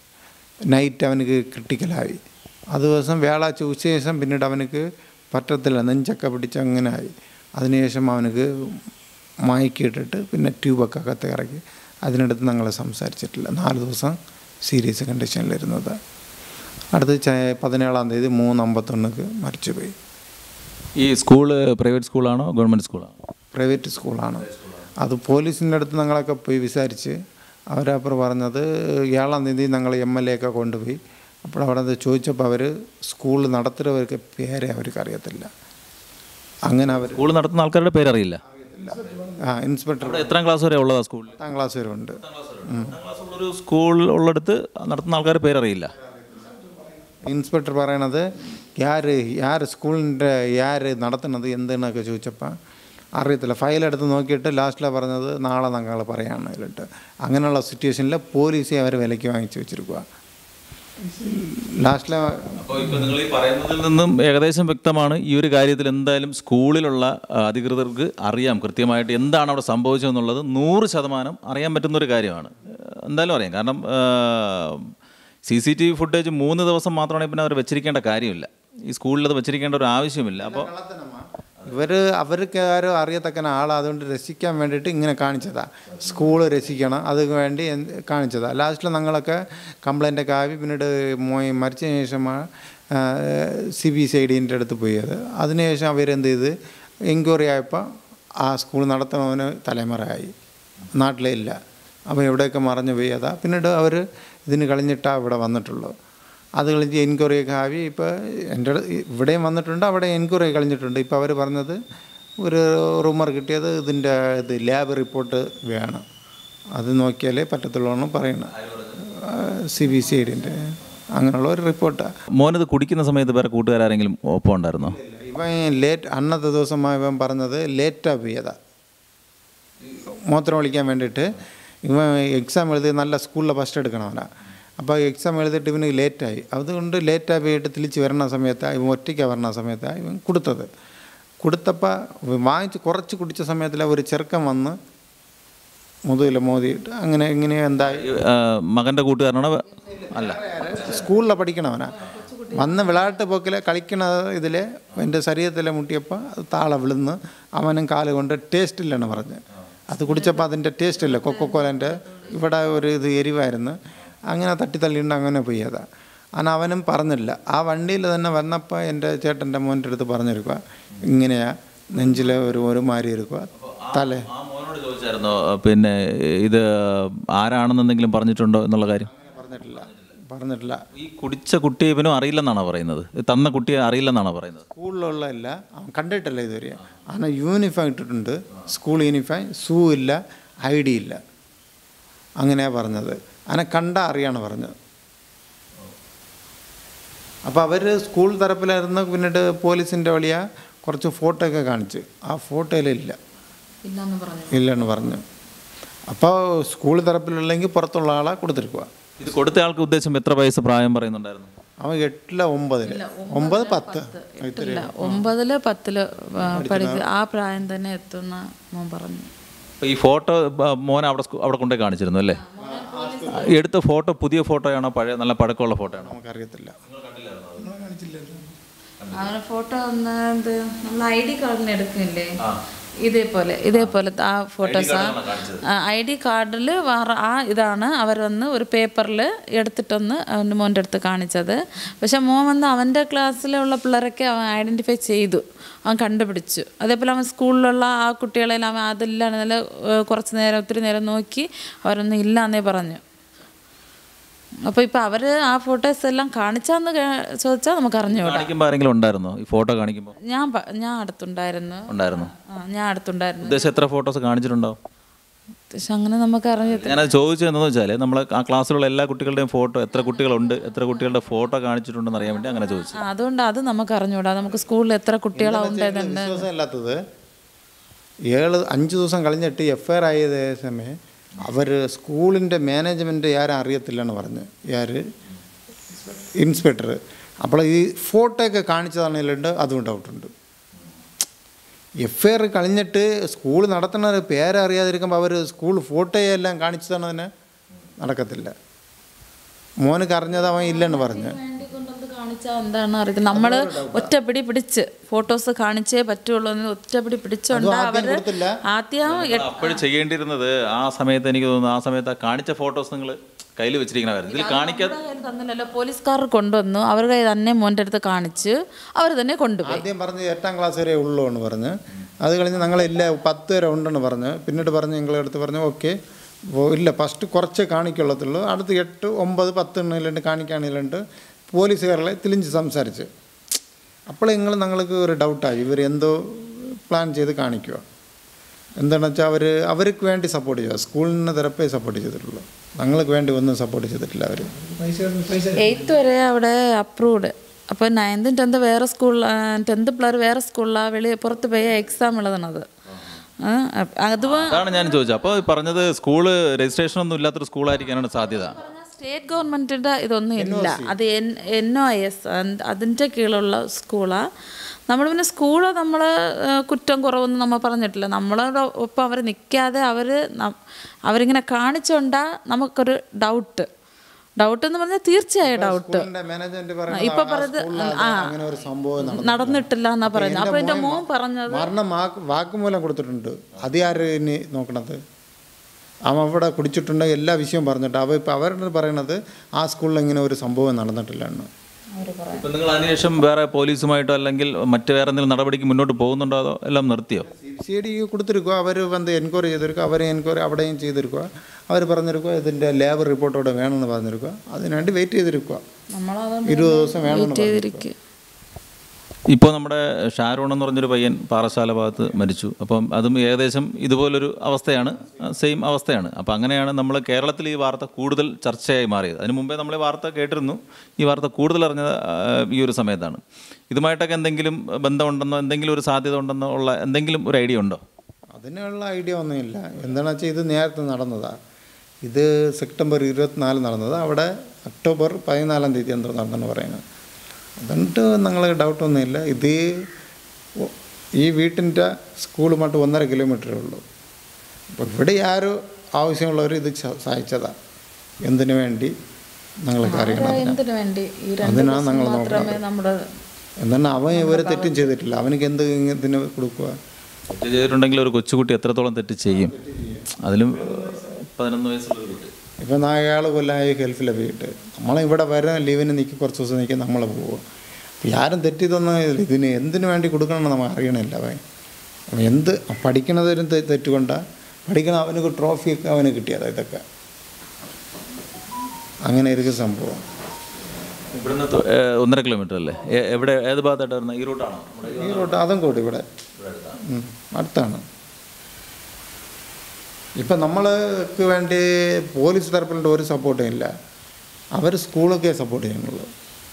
നൈറ്റ് അവനക്ക് ക്രിട്ടിക്കലായി അത് ദിവസം വ്യാഴാഴ്ച ഉച്ചശേഷം പിന്നീട് അവനക്ക് പറ്റത്തില്ല നെഞ്ചൊക്കെ പിടിച്ച് അങ്ങനെ ആയി അതിനുശേഷം അവനക്ക് മയക്കിയിട്ടിട്ട് പിന്നെ ട്യൂബൊക്കെ അകത്ത് ഇറക്കി അതിനടുത്ത് ഞങ്ങൾ സംസാരിച്ചിട്ടില്ല നാല് ദിവസം സീരിയസ് കണ്ടീഷനിലിരുന്നത് അടുത്ത് ച- പതിനേഴാം തീയതി മൂന്ന് അമ്പത്തൊന്നിക്ക് മരിച്ചുപോയി ഈ സ്കൂള് പ്രൈവറ്റ് സ്കൂളാണോ ഗവൺമെൻറ് സ്കൂളാണോ പ്രൈവറ്റ് സ്കൂളാണ് അത് പോലീസിൻ്റെ അടുത്ത് ഞങ്ങളൊക്കെ പോയി വിസാരിച്ച് അവരപ്പുറം പറഞ്ഞത് ഏഴാം തീയതി ഞങ്ങൾ എം എൽ എ ഒക്കെ കൊണ്ടുപോയി അപ്പോൾ അവിടെ അത് ചോദിച്ചപ്പോൾ അവർ സ്കൂൾ നടത്തുന്നവർക്ക് പേരെ അവർക്ക് അറിയത്തില്ല അങ്ങനെ അവർ സ്കൂൾ നടത്തുന്ന ആൾക്കാരുടെ പേരറിയില്ല ആ ഇൻസ്പെക്ടർ ഇവിടെ എത്രാം ക്ലാസ് വരെ ഉള്ളതാ സ്കൂളിൽ പത്താം ക്ലാസ് വരെ ഉണ്ട് ഒരു സ്കൂൾ ഉള്ളിടത്ത് നടത്തുന്ന ആൾക്കാരുടെ പേരറിയില്ല ഇൻസ്പെക്ടർ പറയണത് യാര് യാര് സ്കൂളിൻ്റെ യാര് നടത്തുന്നത് എന്തെന്നൊക്കെ ചോദിച്ചപ്പോൾ അറിയത്തില്ല ഫയലെടുത്ത് നോക്കിയിട്ട് ലാസ്റ്റിലാണ് പറഞ്ഞത് നാളെ ഞങ്ങൾ പറയാമെന്ന് അതിലിട്ട് അങ്ങനെയുള്ള സിറ്റുവേഷനിൽ പോലീസെ അവർ വിലയ്ക്ക് വാങ്ങിച്ച് വെച്ചിരിക്കുക ലാസ്റ്റിലെ അപ്പോൾ ഇപ്പോൾ നിങ്ങൾ ഈ പറയുന്നതിൽ നിന്നും ഏകദേശം വ്യക്തമാണ് ഈ ഒരു കാര്യത്തിൽ എന്തായാലും സ്കൂളിലുള്ള ആ, അധികൃതർക്ക് അറിയാം കൃത്യമായിട്ട് എന്താണ് അവിടെ സംഭവിച്ചതെന്നുള്ളത് നൂറ് ശതമാനം അറിയാൻ പറ്റുന്ന ഒരു കാര്യമാണ് ഏഹ്, എന്തായാലും അറിയാം കാരണം C C T V footage മൂന്ന് ദിവസം മാത്രമാണെങ്കിൽ പിന്നെ അവർ വെച്ചിരിക്കേണ്ട കാര്യമില്ല ഈ സ്കൂളിൽ അത് വെച്ചിരിക്കേണ്ട ഒരു ആവശ്യമില്ല അപ്പോൾ ഇവർ അവർക്ക് ആരും അറിയത്തക്കന ആളാ അതുകൊണ്ട് രസിക്കാൻ വേണ്ടിയിട്ട് ഇങ്ങനെ കാണിച്ചതാ സ്കൂള് രസിക്കണം അതിന് വേണ്ടി എന്ത് കാണിച്ചതാ ലാസ്റ്റിൽ ഞങ്ങളൊക്കെ കംപ്ലൈൻ്റൊക്കെ ആവി പിന്നീട് മോയി മരിച്ചതിന് ശേഷമാണ് സി ബി സി ഐ ഡിൻ്റെ അടുത്ത് പോയത് അതിനുശേഷം അവരെന്ത് ചെയ്ത് എൻക്വയറി ആയപ്പോൾ ആ സ്കൂൾ നടത്തണവന് തലമുറയായി നാട്ടിലേ ഇല്ല അപ്പോൾ എവിടെയൊക്കെ മറഞ്ഞു പോയി അതാ പിന്നീട് അവർ ഇതിന് കളഞ്ഞിട്ടാണ് ഇവിടെ വന്നിട്ടുള്ളൂ അത് കളിച്ച് എൻക്വയറി ഒക്കെ ആവി ഇപ്പോൾ എൻ്റെ അടുത്ത് ഇവിടെയും വന്നിട്ടുണ്ട് അവിടെ എൻക്വയറി കളഞ്ഞിട്ടുണ്ട് ഇപ്പോൾ അവർ പറഞ്ഞത് ഒരു റൂമർ കിട്ടിയത് ഇതിൻ്റെ ഇത് ലാബ് റിപ്പോർട്ട് വേണം അത് നോക്കിയാലേ പറ്റത്തുള്ളൂ എന്ന് പറയുന്നത് സി ബി സി ഐഡിൻ്റെ അങ്ങനെയുള്ള ഒരു റിപ്പോർട്ടാണ് മോനത് കുടിക്കുന്ന സമയത്ത് വേറെ കൂട്ടുകാരെങ്കിലും ഒപ്പം ഉണ്ടായിരുന്നോ ഇവൻ ലേറ്റ് അന്നത്തെ ദിവസം ഇവൻ പറഞ്ഞത് ലേറ്റാണ് പോയതാ മൂത്രം ഒളിക്കാൻ വേണ്ടിയിട്ട് ഇവൻ എക്സാം എഴുതി നല്ല സ്കൂളിൽ ഫസ്റ്റ് എടുക്കണവനാ അപ്പോൾ എക്സാം എഴുതിയിട്ട് ഇവന് ലേറ്റായി അതുകൊണ്ട് ലേറ്റായി പോയിട്ട് തിരിച്ച് വരണ സമയത്താണ് ഇവൻ ഒറ്റയ്ക്ക് വരണ സമയത്താണ് ഇവൻ കൊടുത്തത് കൊടുത്തപ്പോൾ വാങ്ങിച്ച് കുറച്ച് കുടിച്ച സമയത്തിൽ ഒരു ചെറുക്കൻ വന്ന് മുതുകിൽ മോതിയിട്ട് അങ്ങനെ ഇങ്ങനെ എന്തായി ആ, മകൻ്റെ കൂട്ടുകാരനാണോ അല്ല സ്കൂളിൽ പഠിക്കണവനാ വന്ന് വിളാട്ട് പോക്കിൽ കളിക്കണ ഇതിൽ എൻ്റെ ശരീരത്തിൽ മുട്ടിയപ്പോൾ അത് താള വിളുന്ന് അവനും കാല് കൊണ്ട് ടേസ്റ്റ് ഇല്ലെന്ന് പറഞ്ഞ് അത് കുടിച്ചപ്പോൾ അതിൻ്റെ ടേസ്റ്റ് ഇല്ല കൊക്കോക്കോലൻ്റെ ഇവിടെ ഒരു ഇത് എരിവായിരുന്നു അങ്ങനെ തട്ടിത്തള്ളിണ്ട് അങ്ങനെ പോയതാ അന്ന് അവനും പറഞ്ഞില്ല ആ വണ്ടിയിൽ തന്നെ വന്നപ്പോൾ എൻ്റെ ചേട്ടൻ്റെ മോൻ്റെ അടുത്ത് പറഞ്ഞിരിക്കുക ഇങ്ങനെയാ നെഞ്ചിൽ ഒരു ഒരു മാരി ഇരിക്കുക തലേ ആ മോനോട് ചോദിച്ചായിരുന്നോ പിന്നെ ഇത് ആരാണെന്ന് എന്തെങ്കിലും പറഞ്ഞിട്ടുണ്ടോ എന്നുള്ള കാര്യം പറഞ്ഞിട്ടില്ല പറഞ്ഞിട്ടില്ല ഈ കുടിച്ച കുട്ടി ഇവനും അറിയില്ലെന്നാണോ പറയുന്നത് ഇത് തന്ന കുട്ടിയെ അറിയില്ലെന്നാണോ പറയുന്നത് സ്കൂളിലുള്ള ഇല്ല അവൻ കണ്ടിട്ടില്ല ഇതുവരെ അവന് യൂണിഫോം ഇട്ടിട്ടുണ്ട് സ്കൂൾ യൂണിഫോം ഷൂ ഇല്ല ഐ ഡി ഇല്ല അങ്ങനെയാണ് പറഞ്ഞത് അവനെ കണ്ട അറിയാണ് പറഞ്ഞത് അപ്പോൾ അവർ സ്കൂൾ തരപ്പിലായിരുന്നു പിന്നീട് പോലീസിൻ്റെ വഴിയാ കുറച്ച് ഫോട്ടോ ഒക്കെ കാണിച്ച് ആ ഫോട്ടോയിലില്ല ഇല്ലെന്ന് പറഞ്ഞു ഇല്ലെന്ന് പറഞ്ഞു അപ്പോൾ സ്കൂൾ തരപ്പിലുള്ളെങ്കിൽ പുറത്തുള്ള ആളെ കൊടുത്തിരിക്കുക ഇത് കൊടുത്ത ആൾക്ക് ഉദ്ദേശം എത്ര വയസ്സ് പ്രായം പറയുന്നുണ്ടായിരുന്നു അവൻ എട്ടില ഒമ്പതിൽ ഒമ്പത് പത്ത് ഇല്ല ഒമ്പതില് പത്തില് ആ, പഠിക്ക ആ പ്രായം തന്നെ എത്തുന്ന മോൻ പറഞ്ഞു അപ്പോൾ ഈ ഫോട്ടോ ബ- മോനെ അവിടെ സ്കൂ- അവിടെ കൊണ്ടുപോയി കാണിച്ചിരുന്നു അല്ലേ ഈ എടുത്ത ഫോട്ടോ പുതിയ ഫോട്ടോയാണോ പഴയ നല്ല പഴക്കമുള്ള ഫോട്ടോയാണോ നമുക്കറിയത്തില്ല അവനെ ഫോട്ടോ ഒന്ന് എന്ത് നമ്മൾ ഐ ഡി കാർഡിന് എടുക്കില്ലേ ഇതേപോലെ ഇതേപോലെ ആ ഫോട്ടോസ് ഐ ഡി കാർഡിൽ വേറെ ആ ഇതാണ് അവർ വന്ന് ഒരു പേപ്പറിൽ എടുത്തിട്ടൊന്ന് അവൻ്റെ മോൻ്റെ അടുത്ത് കാണിച്ചത് പക്ഷെ മോൻ വന്ന് അവൻ്റെ ക്ലാസ്സിലുള്ള പിള്ളേരൊക്കെ അവൻ ഐഡൻറ്റിഫൈ ചെയ്തു അവൻ കണ്ടുപിടിച്ചു അതേപോലെ അവൻ സ്കൂളിലുള്ള ആ കുട്ടികളെല്ലാം അവൻ അതെല്ലാം നല്ല ഏഹ്, കുറച്ച് നേരം ഒത്തിരി നേരം നോക്കി അവരൊന്നും ഇല്ല എന്നേ പറഞ്ഞു അപ്പോൾ ഇപ്പോൾ അവർ ആ ഫോട്ടോസ് എല്ലാം കാണിച്ചാന്ന് കേ- ചോദിച്ചാൽ നമുക്ക് അറിഞ്ഞുകൂടാ കാണിക്കുമ്പോൾ ആരെങ്കിലും ഉണ്ടായിരുന്നോ ഈ ഫോട്ടോ കാണിക്കുമ്പോൾ ഞാൻ പ- ഞാൻ അടുത്തുണ്ടായിരുന്നു ഉണ്ടായിരുന്നു ആ ഞാൻ അടുത്തുണ്ടായിരുന്നു ഉദ്ദേശം എത്ര ഫോട്ടോസ് കാണിച്ചിട്ടുണ്ടാവും പക്ഷെ അങ്ങനെ നമുക്ക് അറിഞ്ഞത് ഞാനത് ചോദിച്ചത് എന്താണെന്ന് വെച്ചാൽ നമ്മൾ ആ ക്ലാസ്സിലുള്ള എല്ലാ കുട്ടികളുടെയും ഫോട്ടോ എത്ര കുട്ടികളുണ്ട് എത്ര കുട്ടികളുടെ ഫോട്ടോ കാണിച്ചിട്ടുണ്ടെന്ന് അറിയാൻ വേണ്ടി അങ്ങനെ ചോദിച്ചു ആ, അതുകൊണ്ട് അത് നമുക്ക് അറിഞ്ഞുകൂടാ നമുക്ക് സ്കൂളിൽ എത്ര കുട്ടികളാണ് ഉണ്ടായതുണ്ട് വിശ്വാസമില്ലാത്തത് ഏഴ് അഞ്ച് ദിവസം കഴിഞ്ഞിട്ട് എഫ് ഐ ആർ ആയത് സമയം അവർ സ്കൂളിൻ്റെ മാനേജ്മെൻറ്റ് ആരും അറിയത്തില്ലെന്ന് പറഞ്ഞ് ആര് ഇൻസ്പെക്ടർ അപ്പോൾ ഈ ഫോട്ടോ ഒക്കെ കാണിച്ചതാണെങ്കിലുണ്ട് അതും ഡൗട്ടുണ്ട് എഫ് ഐ ആർ കഴിഞ്ഞിട്ട് സ്കൂൾ നടത്തുന്ന പേരറിയാതിരിക്കുമ്പോൾ അവർ സ്കൂൾ ഫോട്ടോയെല്ലാം കാണിച്ചതാണ് തന്നെ നടക്കത്തില്ല മോനക്ക് അറിഞ്ഞത് അവൻ ഇല്ലെന്ന് പറഞ്ഞ് വേണ്ടി കൊണ്ടുവന്ന് കാണിച്ചാൽ എന്താണ് അറിയത്തില്ല നമ്മൾ ഒറ്റപ്പിടി പിടിച്ച് ഫോട്ടോസ് കാണിച്ചേ പറ്റുള്ളൂ എന്ന് ഒറ്റപ്പിടി പിടിച്ചോണ്ട് അതും ആദ്യം അവര് കൊടുത്തില്ല. ആദ്യം എ- അപ്പോഴും ചെയ്യേണ്ടിയിരുന്നത് ആ സമയത്ത് എനിക്ക് തോന്നുന്നു ആ സമയത്ത് ആ കാണിച്ച ഫോട്ടോസ് നിങ്ങൾ കയ്യിൽ വെച്ചിരിക്കണമായിരുന്നു ഇതിൽ കാണിക്കാതെ അവരുടെ കയ്യിൽ തന്നില്ലല്ലോ പോലീസുകാർ കൊണ്ടുവന്നു അവരുടെ കയ്യിൽ തന്നെ മോൻ്റെ അടുത്ത് കാണിച്ച് അവർ തന്നെ കൊണ്ടുപോയി ആദ്യം പറഞ്ഞ് എട്ടാം ക്ലാസ് വരെ ഉള്ളൂ എന്ന് പറഞ്ഞ് അത് കഴിഞ്ഞ് ഞങ്ങളില്ല പത്ത് വരെ ഉണ്ടെന്ന് പറഞ്ഞ് പിന്നീട് പറഞ്ഞ് ഞങ്ങളുടെ അടുത്ത് പറഞ്ഞു ഓക്കെ ഇല്ല ഫസ്റ്റ് കുറച്ച് കാണിക്കുള്ളത്തുള്ളൂ അടുത്ത് എട്ട് ഒമ്പത് പത്ത് എണ്ണിലുണ്ട് കാണിക്കാണില്ലുണ്ട് പോലീസുകാരെ തിരിഞ്ഞ് സംസാരിച്ച് അപ്പോൾ നിങ്ങൾ ഞങ്ങൾക്ക് ഒരു ഡൗട്ടായി ഇവർ എന്തോ പ്ലാൻ ചെയ്ത് കാണിക്കുക എന്താണെന്ന് വെച്ചാൽ അവർ അവർക്ക് വേണ്ടി സപ്പോർട്ട് ചെയ്യുക സ്കൂളിന് തരപ്പേ സപ്പോർട്ട് ചെയ്തിട്ടുള്ളൂ ഞങ്ങൾക്ക് വേണ്ടി ഒന്നും സപ്പോർട്ട് ചെയ്തിട്ടില്ല അവർ എയ്ത്ത് വരെ അവിടെ അപ്രൂവ്ഡ് അപ്പോൾ നയൻത്തും ടെൻത്ത് വേറെ സ്കൂളിൽ ടെൻത്ത് പിള്ളേർ വേറെ സ്കൂളിലാണ് വെളിയിൽ പുറത്ത് പോയി എക്സാം എഴുതണത് ആ, അപ്പ- അതും അതാണ് ഞാൻ ചോദിച്ചത് അപ്പോൾ പറഞ്ഞത് സ്കൂള് രജിസ്ട്രേഷൻ ഒന്നും ഇല്ലാത്തൊരു സ്കൂളായിരിക്കാനാണ് സാധ്യത സ്റ്റേറ്റ് ഗവൺമെൻറ്റിൻ്റെ ഇതൊന്നും ഇല്ല അത് എൻ എൻ ഒ എസ് അതിൻ്റെ കീഴിലുള്ള സ്കൂളാണ് നമ്മൾ പിന്നെ സ്കൂള് നമ്മൾ കുറ്റം കുറവൊന്നും നമ്മൾ പറഞ്ഞിട്ടില്ല നമ്മളോട് ഒപ്പം അവർ നിൽക്കാതെ അവർ അവരിങ്ങനെ കാണിച്ചുകൊണ്ടാ നമുക്കൊരു ഡൗട്ട് ഡൗട്ട് എന്ന് പറഞ്ഞാൽ തീർച്ചയായും ഡൗട്ട് മാനേജ്മെന്റ് ഇപ്പൊ പറഞ്ഞത് ആ അങ്ങനെ ഒരു സംഭവം നടന്നു നടന്നിട്ടില്ല എന്നാ പറയുന്നത് അപ്പൊ എന്റെ മോൻ പറഞ്ഞത് മരണം വാക്ക് വാക്കുമൂലം കൊടുത്തിട്ടുണ്ട് അത് ആര് ഇനി നോക്കണത് അവൻ അവിടെ കുടിച്ചിട്ടുണ്ട് എല്ലാ വിഷയവും പറഞ്ഞിട്ട് അവ ഇപ്പം അവരുടെ പറയണത് ആ സ്കൂളിൽ ഇങ്ങനെ ഒരു സംഭവം നടന്നിട്ടില്ല എന്ന് ഇപ്പം നിങ്ങൾ അതിനുശേഷം വേറെ പോലീസുമായിട്ടോ അല്ലെങ്കിൽ മറ്റ് വേറെ എന്തെങ്കിലും നടപടിക്ക് മുന്നോട്ട് പോകുന്നുണ്ടോ അതോ എല്ലാം നിർത്തിയോ സി ഡി കൊടുത്തിരിക്കുക അവർ വന്ന് എൻക്വയറി ചെയ്തിരിക്കുക അവരെ എൻക്വയറി അവിടെയും ചെയ്തിരിക്കുക അവർ പറഞ്ഞിരിക്കുക ഇതിൻ്റെ ലേബർ റിപ്പോർട്ടോടെ വേണമെന്ന് പറഞ്ഞിരിക്കുക അതിനുവേണ്ടി വെയിറ്റ് ചെയ്തിരിക്കുക നമ്മളത് ഇരുപത് ദിവസം വേണമെന്ന് ചെയ്തിരിക്കുക ഇപ്പോൾ നമ്മുടെ ഷാരോൺ എന്ന് പറഞ്ഞൊരു പയ്യൻ പാറശാല ഭാഗത്ത് മരിച്ചു അപ്പം അതും ഏകദേശം ഇതുപോലൊരു അവസ്ഥയാണ് സെയിം അവസ്ഥയാണ് അപ്പോൾ അങ്ങനെയാണ് നമ്മൾ കേരളത്തിൽ ഈ വാർത്ത കൂടുതൽ ചർച്ചയായി മാറിയത് അതിന് മുമ്പേ നമ്മൾ ഈ വാർത്ത കേട്ടിരുന്നു ഈ വാർത്ത കൂടുതൽ അറിഞ്ഞത് ആ, ഈ ഒരു സമയത്താണ് ഇതുമായിട്ടൊക്കെ എന്തെങ്കിലും ബന്ധമുണ്ടെന്നോ എന്തെങ്കിലും ഒരു സാധ്യത ഉണ്ടെന്നോ ഉള്ള എന്തെങ്കിലും ഒരു ഐഡിയ ഉണ്ടോ അതിനുള്ള ഐഡിയ ഒന്നുമില്ല എന്താണെന്ന് വെച്ചാൽ ഇത് നേരത്തെ നടന്നതാണ് ഇത് സെപ്റ്റംബർ ഇരുപത്തിനാല് നടന്നത് അവിടെ ഒക്ടോബർ പതിനാലാം തീയതി എന്തോ നടന്നെന്ന് പറയുന്നത് അതുകൊണ്ട് ഞങ്ങൾ ഡൗട്ടൊന്നുമില്ല ഇത് ഒ- ഈ വീട്ടിൻ്റെ സ്കൂളുമായിട്ട് ഒന്നര കിലോമീറ്ററേ ഉള്ളൂ അപ്പോൾ ഇവിടെ ആരും ആവശ്യമുള്ളവർ ഇത് സ- സഹായിച്ചതാണ് എന്തിനു വേണ്ടി ഞങ്ങൾക്ക് അറിയണം അതിനാ. എന്തിനു വേണ്ടി ഈ രണ്ട് അതിനാ ദിവസം ഞങ്ങൾ മാത്രമേ നമ്മുടെ എന്താണ് അവൻ ഇവരെ തെറ്റും ചെയ്തിട്ടില്ല അവനക്ക് എന്ത് ഇതിന് കൊടുക്കുക തെറ്റ് ചെയ്തിട്ടുണ്ടെങ്കിൽ ഒരു കൊച്ചുകുട്ടി എത്രത്തോളം തെറ്റ് ചെയ്യും അതിലും പതിനൊന്ന് വയസ്സുള്ള ഒരു കുട്ടി ഇപ്പം നാല് കൊല്ലമായി ഗൾഫിലെ പോയിട്ട് നമ്മളിവിടെ വരാൻ ലീവിന് നിൽക്കി കുറച്ച് ദിവസം നിൽക്കി നമ്മൾ പോവുക അപ്പം ആരും തെറ്റിയതൊന്നും ഇല്ല. ഇതിന് എന്തിനു വേണ്ടി കൊടുക്കണമെന്ന് നമ്മൾ അറിയണില്ല അവൻ അവൻ എന്ത് പഠിക്കണതിനും തെ- തെറ്റുകൊണ്ടാണ് പഠിക്കണ അവനക്ക് ട്രോഫിയൊക്കെ അവന് കിട്ടിയതാണ് ഇതൊക്കെ അങ്ങനെ ഇരിക്കുന്ന സംഭവം ഇവിടുന്ന് തൊ- ഏ, ഒന്നര കിലോമീറ്റർ അല്ലേ എ- എവിടെ ഏത് ഭാഗത്തായിട്ടായിരുന്നു ഈ റൂട്ടാണോ നമ്മുടെ ഈ ഈ റോട്ട് അതും കൂടി ഇവിടെ ഉം, അടുത്താണ് ഇപ്പം നമ്മൾക്ക് വേണ്ടി പോലീസ് തരപ്പിലുണ്ട് ഒരു സപ്പോർട്ടും ഇല്ല അവർ സ്കൂളൊക്കെ സപ്പോർട്ട് ചെയ്യുന്നുള്ളൂ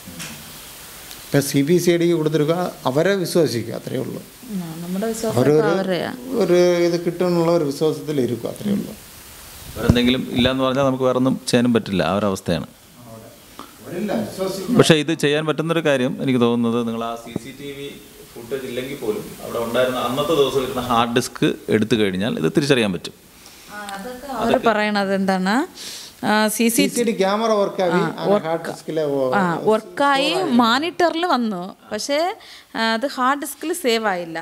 ഇപ്പം സി ബി സി ഡിക്ക് കൊടുത്തിരിക്കുക അവരെ വിശ്വസിക്കുക അത്രയേ ഉള്ളൂ ആ, നമ്മുടെ വിശ്വാസം അവരൊരു അവരെയാ ഒരു ഇത് കിട്ടുമെന്നുള്ള ഒരു വിശ്വാസത്തിൽ ഇരിക്കും അത്രയേ ഉള്ളൂ വേറെന്തെങ്കിലും ഇല്ലയെന്ന് പറഞ്ഞാൽ നമുക്ക് വേറെ ഒന്നും ചെയ്യാനും പറ്റില്ല ആ ഒരു അവസ്ഥയാണ് അവരില്ല വിശ്വസിക്കും പക്ഷേ ഇത് ചെയ്യാൻ പറ്റുന്നൊരു കാര്യം എനിക്ക് തോന്നുന്നത് നിങ്ങൾ ആ C C T V footage ഇല്ലെങ്കിൽ പോലും അവിടെ ഉണ്ടായിരുന്ന അന്നത്തെ ദിവസം ഇരുന്ന ഹാർഡ് ഡിസ്ക് എടുത്തു കഴിഞ്ഞാൽ ഇത് തിരിച്ചറിയാൻ പറ്റും അവർ പറയണത് എന്താണ് C C C C D camera വർക്കായി ഹാർഡ് ഡിസ്കിലെ ആ വർക്കായി മോണിറ്ററിൽ വന്നു പക്ഷേ ആ, അത് ഹാർഡ് ഡിസ്കിൽ സേവ് ആയില്ല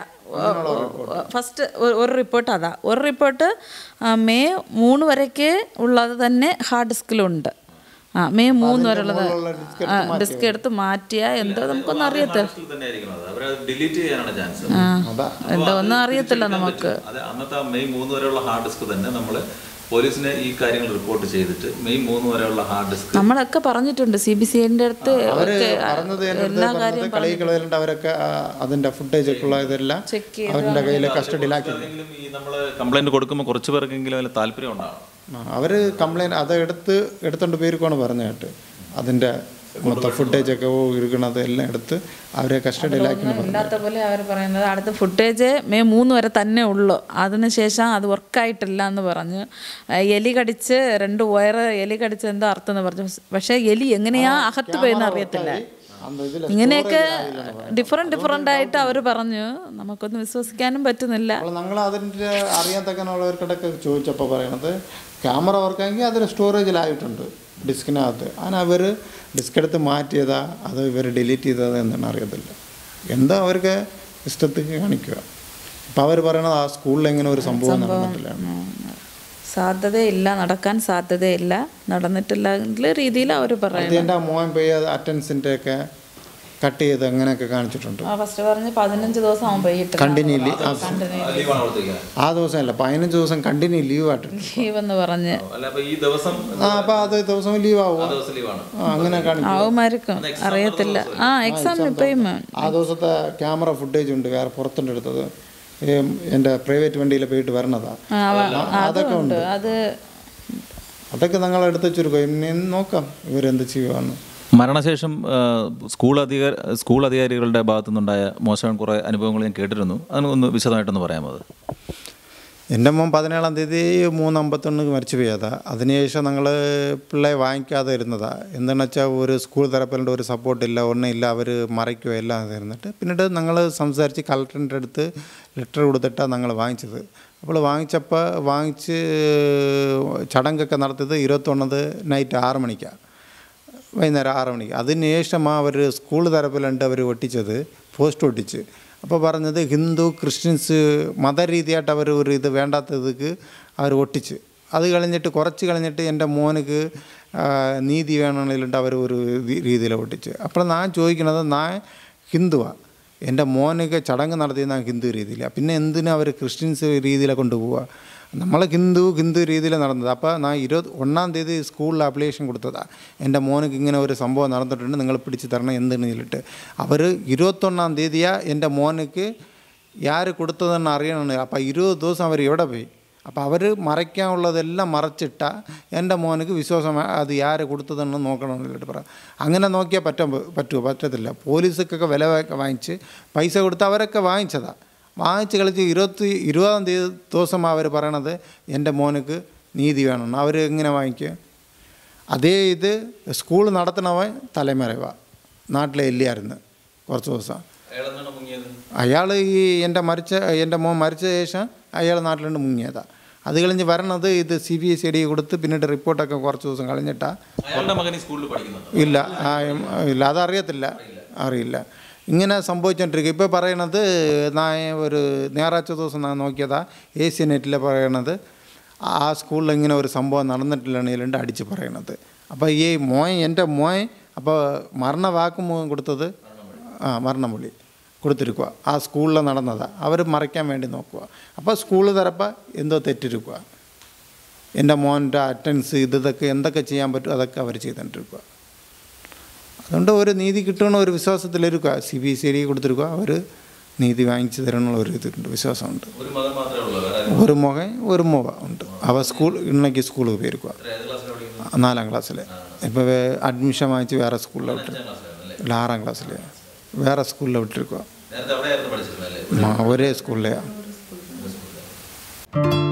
ഫസ്റ്റ് ഒരു റിപ്പോർട്ട് അതാ ഒരു റിപ്പോർട്ട് മെയ് മൂന്ന് വരയ്ക്ക് ഉള്ളത് തന്നെ ഹാർഡ് ഡിസ്കിലുണ്ട് ആ മെയ് മൂന്ന് വരെ ഉള്ളത് ഡിസ്ക് എടുത്ത് മാറ്റിയ എന്തോ നമുക്കൊന്നും അറിയത്തില്ല ഡിലീറ്റ് ചെയ്യാനാണ് ചാൻസ് ആ എന്തോ ഒന്നും അറിയത്തില്ല നമുക്ക് അത് അന്നത്തെ ആ മെയ് മൂന്ന് വരെയുള്ള ഹാർഡ് ഡിസ്ക് തന്നെ നമ്മൾ പോലീസിനെ ഈ കാര്യങ്ങൾ റിപ്പോർട്ട് ചെയ്തിട്ട് മെയ് മൂന്ന് വരെയുള്ള ഹാർഡ് ഡിസ്ക് നമ്മളൊക്കെ പറഞ്ഞിട്ടുണ്ട് സി ബി സി എൻ്റെ അടുത്ത് അവര് ഒക്കെ പറഞ്ഞത് എൻ്റെ അടുത്ത് എല്ലാ പറഞ്ഞത് കാര്യം കളി കളയിലുണ്ട് അവരൊക്കെ ആ, അതിന്റെ ഫുട്ടേജ് ഒക്കെ ഉള്ള ഇതെല്ലാം ചെക്ക് ചെയ്ത് അവരുടെ കയ്യിൽ കസ്റ്റഡിയിലാക്കി എന്തെങ്കിലും ഈ നമ്മൾ കംപ്ലൈന്റ് കൊടുക്കുമ്പോൾ കുറച്ച് പേർക്കെങ്കിലും അതിൽ താല്പര്യം ഉണ്ടാവും ആ, അവര് കംപ്ലൈൻറ്റ് അത് എടുത്ത് എടുത്തോണ്ട് പേർക്കാണ് പറഞ്ഞ കേട്ട് അതിന്റെ മൊത്തം ഫുട്ടേജ് ഒക്കെ ഓ ഇരിക്കണത് എല്ലാം എടുത്ത് അവരെ കസ്റ്റഡിയിലാക്കി ഇല്ലാത്ത പോലെ അവർ പറയുന്നത് അടുത്ത ഫുട്ടേജ് മെയ് മൂന്ന് വരെ തന്നെ ഉള്ളൂ അതിനുശേഷം അത് വർക്കായിട്ടില്ല എന്ന് പറഞ്ഞു ആ, എലി കടിച്ച് രണ്ട് വയറ് എലി കടിച്ച് എന്തോ അർത്ഥം എന്ന് പറഞ്ഞു പക്ഷേ എലി എങ്ങനെയാ അകത്ത് പോയെന്ന് അറിയത്തില്ല അന്ന് ഇതിൽ ഇങ്ങനെയൊക്കെ ഡിഫറെൻറ്റ് ഡിഫറെൻ്റ് ആയിട്ട് അവർ പറഞ്ഞു നമുക്കൊന്നും വിശ്വസിക്കാനും പറ്റുന്നില്ല അപ്പോൾ ഞങ്ങൾ അതിൻ്റെ അറിയാത്തക്കനുള്ളവർക്കിടയ്ക്ക് ചോദിച്ചപ്പോൾ പറയണത് ക്യാമറ വർക്കാണെങ്കിൽ അതിൽ സ്റ്റോറേജിലായിട്ടുണ്ട് ഡിസ്കിനകത്ത് അതിന് അവർ ഡിസ്ക് എടുത്ത് മാറ്റിയതാ അത് ഇവർ ഡിലീറ്റ് ചെയ്തതാ എന്നാണ് അറിയത്തില്ല എന്താ അവർക്ക് ഇഷ്ടത്തേക്ക് കാണിക്കുക അപ്പോൾ അവർ പറയണത് ആ സ്കൂളിൽ ഇങ്ങനെ ഒരു സംഭവം നടന്നിട്ടില്ല സാധ്യതയില്ല നടക്കാൻ സാധ്യതയില്ല നടന്നിട്ടില്ല എന്നുള്ള രീതിയിൽ അവർ പറയുന്നത് അത് എൻ്റെ മോൻ പോയി അത് അറ്റൻസിൻ്റെ ഒക്കെ കട്ട് ചെയ്ത് അങ്ങനെയൊക്കെ കാണിച്ചിട്ടുണ്ട് ആ ഫസ്റ്റ് പറഞ്ഞ് പതിനഞ്ച് ദിവസം അവൻ പോയിട്ട് കണ്ടിന്യൂലി ലീവാണ് കൊടുത്തിരിക്കുന്നത് ആ ദിവസമല്ല പതിനഞ്ച് ദിവസം കണ്ടിന്യൂ ലീവ് ആയിട്ടുണ്ട് ലീവെന്ന് പറഞ്ഞ് അല്ല അപ്പോൾ ഈ ദിവസം ആ അപ്പോൾ അത് ദിവസം ലീവ് ആവുക ആ ദിവസം ലീവാണ് ആ അങ്ങനെ കാണിക്കും ആവുമായിരിക്കും അറിയത്തില്ല ആ എക്സാം ഇപ്പോഴും ആ ദിവസത്തെ ക്യാമറ ഫുട്ടേജ് ഉണ്ട് വേറെ പുറത്തുണ്ട് എടുത്തത് ഏ, എൻ്റെ പ്രൈവറ്റ് വണ്ടിയിൽ പോയിട്ട് വരണതാ ആ, അവ- അതൊക്കെ അതുണ്ട് അത് അതൊക്കെ ഞങ്ങൾ എടുത്ത് വെച്ചിരിക്കും ഇനി നോക്കാം ഇവരെന്ത് ചെയ്യുവാന്ന് മരണശേഷം ആ, സ്കൂൾ അധികാര സ്കൂൾ അധികാരികളുടെ ഭാഗത്തു നിന്നുണ്ടായ മോശം കുറേ അനുഭവങ്ങൾ ഞാൻ കേട്ടിരുന്നു അതിന് ഒന്ന് വിശദമായിട്ടൊന്ന് പറയാമോ അത് എൻ്റെ മോൻ പതിനേഴാം തീയതി മൂന്ന് അമ്പത്തൊന്ന് മരിച്ചു പോയതാ അതിനുശേഷം ഞങ്ങൾ പിള്ളേ വാങ്ങിക്കാതെ ഇരുന്നതാ എന്താണെന്ന് വെച്ചാൽ ഒരു സ്കൂൾ തരപ്പിലുണ്ട് ഒരു സപ്പോർട്ടില്ല ഒന്നുമില്ല അവർ മറയ്ക്കുകയോ എല്ലാം ഇരുന്നിട്ട് പിന്നീട് ഞങ്ങൾ സംസാരിച്ച് കളക്ടറിൻ്റെ അടുത്ത് ലെറ്റർ കൊടുത്തിട്ടാണ് ഞങ്ങൾ വാങ്ങിച്ചത് അപ്പോൾ വാങ്ങിച്ചപ്പോൾ വാങ്ങിച്ച് ചടങ്ങൊക്കെ നടത്തിയത് ഇരുപത്തൊന്നത് നൈറ്റ് ആറ് മണിക്കാണ് വൈകുന്നേരം ആറ് മണിക്ക് അതിന് ശേഷമാണ് അവർ സ്കൂൾ തരപ്പിലുണ്ട് അവർ ഒട്ടിച്ചത് പോസ്റ്റ് ഒട്ടിച്ച് അപ്പോൾ പറഞ്ഞത് ഹിന്ദു ക്രിസ്ത്യൻസ് മതരീതിയായിട്ട് അവർ ഒരു ഇത് വേണ്ടാത്തതുക്ക് അവർ ഒട്ടിച്ച് അത് കഴിഞ്ഞിട്ട് കുറച്ച് കഴിഞ്ഞിട്ട് എൻ്റെ മോനക്ക് ആ, നീതി വേണമെന്നുണ്ട് അവർ ഒരു രീതിയിൽ ഒട്ടിച്ച് അപ്പോൾ ഞാൻ ചോദിക്കുന്നത് ഞാൻ ഹിന്ദുവാണ് എൻ്റെ മോനൊക്കെ ചടങ്ങ് നടത്തിയത് ഞാൻ ഹിന്ദു രീതിയിലാണ് പിന്നെ എന്തിനാ അവർ ക്രിസ്ത്യൻസ് രീതിയിലെ കൊണ്ടുപോവുക നമ്മൾ ഹിന്ദു ഹിന്ദു രീതിയിൽ നടന്നത് അപ്പോൾ ഞാൻ ഇരുപത് ഒന്നാം തീയതി സ്കൂളിൽ അപ്ലിക്കേഷൻ കൊടുത്തതാണ് എൻ്റെ മോനക്ക് ഇങ്ങനെ ഒരു സംഭവം നടന്നിട്ടുണ്ട് നിങ്ങൾ പിടിച്ച് തരണം എന്തെന്ന് ചൊല്ലിട്ട് അവർ ഇരുപത്തൊന്നാം തീയതിയാണ് എൻ്റെ മോനക്ക് ആര് കൊടുത്തതെന്ന് അറിയണമെന്ന് അപ്പോൾ ഇരുപത് ദിവസം അവർ എവിടെ പോയി അപ്പോൾ അവർ മറയ്ക്കാനുള്ളതെല്ലാം മറച്ചിട്ട എൻ്റെ മോനക്ക് വിശ്വാസം അത് ആര് കൊടുത്തതെന്ന് നോക്കണമെന്ന് ചൊല്ലിട്ട് പറയാം അങ്ങനെ നോക്കിയാൽ പറ്റാൻ പറ്റുമോ പറ്റത്തില്ല പോലീസൊക്കെ വില വാങ്ങിച്ച് പൈസ കൊടുത്ത് അവരൊക്കെ വാങ്ങിച്ചതാണ് വാങ്ങിച്ച് കളിച്ച് ഇരുപത്തി ഇരുപതാം തീയതി ദിവസം അവർ പറയണത് എൻ്റെ മോനക്ക് നീതി വേണമെന്ന് അവർ എങ്ങനെ വാങ്ങിക്കുക അതേ ഇത് സ്കൂൾ നടത്തണവൻ തലമறைവാ നാട്ടിലെ ഇല്ലായിരുന്നു കുറച്ച് ദിവസം അയാൾ ഈ എൻ്റെ മരിച്ച എൻ്റെ മോൻ മരിച്ച ശേഷം അയാൾ നാട്ടിലുണ്ട് മുങ്ങിയതാണ് അത് കഴിഞ്ഞ് വരണത് ഇത് സി ബി എസ് ഇ കൊടുത്ത് പിന്നീട് റിപ്പോർട്ടൊക്കെ കുറച്ച് ദിവസം കഴിഞ്ഞിട്ടാണ് അയാളുടെ മകൻ ഈ സ്കൂളിൽ പഠിക്കുന്നുണ്ട് ഇല്ല ആ, ഉം, ഇല്ല അതറിയത്തില്ല അറിയില്ല ഇങ്ങനെ സംഭവിച്ചുകൊണ്ടിരിക്കും ഇപ്പോൾ പറയണത് ഞാൻ ഒരു ഞായറാഴ്ച ദിവസം ഞാൻ നോക്കിയതാ എ സി നെറ്റിൽ പറയണത് ആ സ്കൂളിൽ ഇങ്ങനെ ഒരു സംഭവം നടന്നിട്ടില്ലാണെങ്കിലുണ്ട് അടിച്ച് പറയണത് അപ്പോൾ ഈ മോൻ എൻ്റെ മോൻ അപ്പോൾ മരണ വാക്കുമൂലം കൊടുത്തത് ആ മരണമൊഴി കൊടുത്തിരിക്കുക ആ സ്കൂളിൽ നടന്നതാണ് അവർ മറയ്ക്കാൻ വേണ്ടി നോക്കുക അപ്പോൾ സ്കൂൾ തരപ്പ എന്തോ തെറ്റിരിക്കുക എൻ്റെ മോൻ്റെ അറ്റൻസ് ഇത് ഇതൊക്കെ എന്തൊക്കെ ചെയ്യാൻ പറ്റും അതൊക്കെ അവർ ചെയ്തുകൊണ്ടിരിക്കുക അതുകൊണ്ട് ഒരു നീതി കിട്ടണമെന്ന ഒരു വിശ്വാസത്തിലിരിക്കുക സി ബി സി ഡി കൊടുത്തിരിക്കുക അവർ നീതി വാങ്ങിച്ചു തരണമെന്നുള്ള ഒരു ഇതുണ്ട് വിശ്വാസമുണ്ട് ഒരു മകൻ മാത്രമേ ഉള്ളൂ വേറെ ഒരു മകൻ ഒരു മുഖ ഉണ്ട് അവ സ്കൂൾ ഇന്നേക്ക് സ്കൂളിൽ പോയിരിക്കുക ഏത് ക്ലാസ്സിലാണ് പഠിക്കുന്നത് നാലാം ക്ലാസ്സിൽ ഇപ്പോൾ അഡ്മിഷൻ വാങ്ങിച്ച് വേറെ സ്കൂളിൽ വിട്ട് ഇല്ല ആറാം ക്ലാസ്സിൽ വേറെ സ്കൂളിൽ വിട്ടിരിക്കുക നേരത്തെ അവിടെയായിരുന്നു പഠിച്ചിരുന്നല്ലേ ഒരേ സ്കൂളിലെയാണ്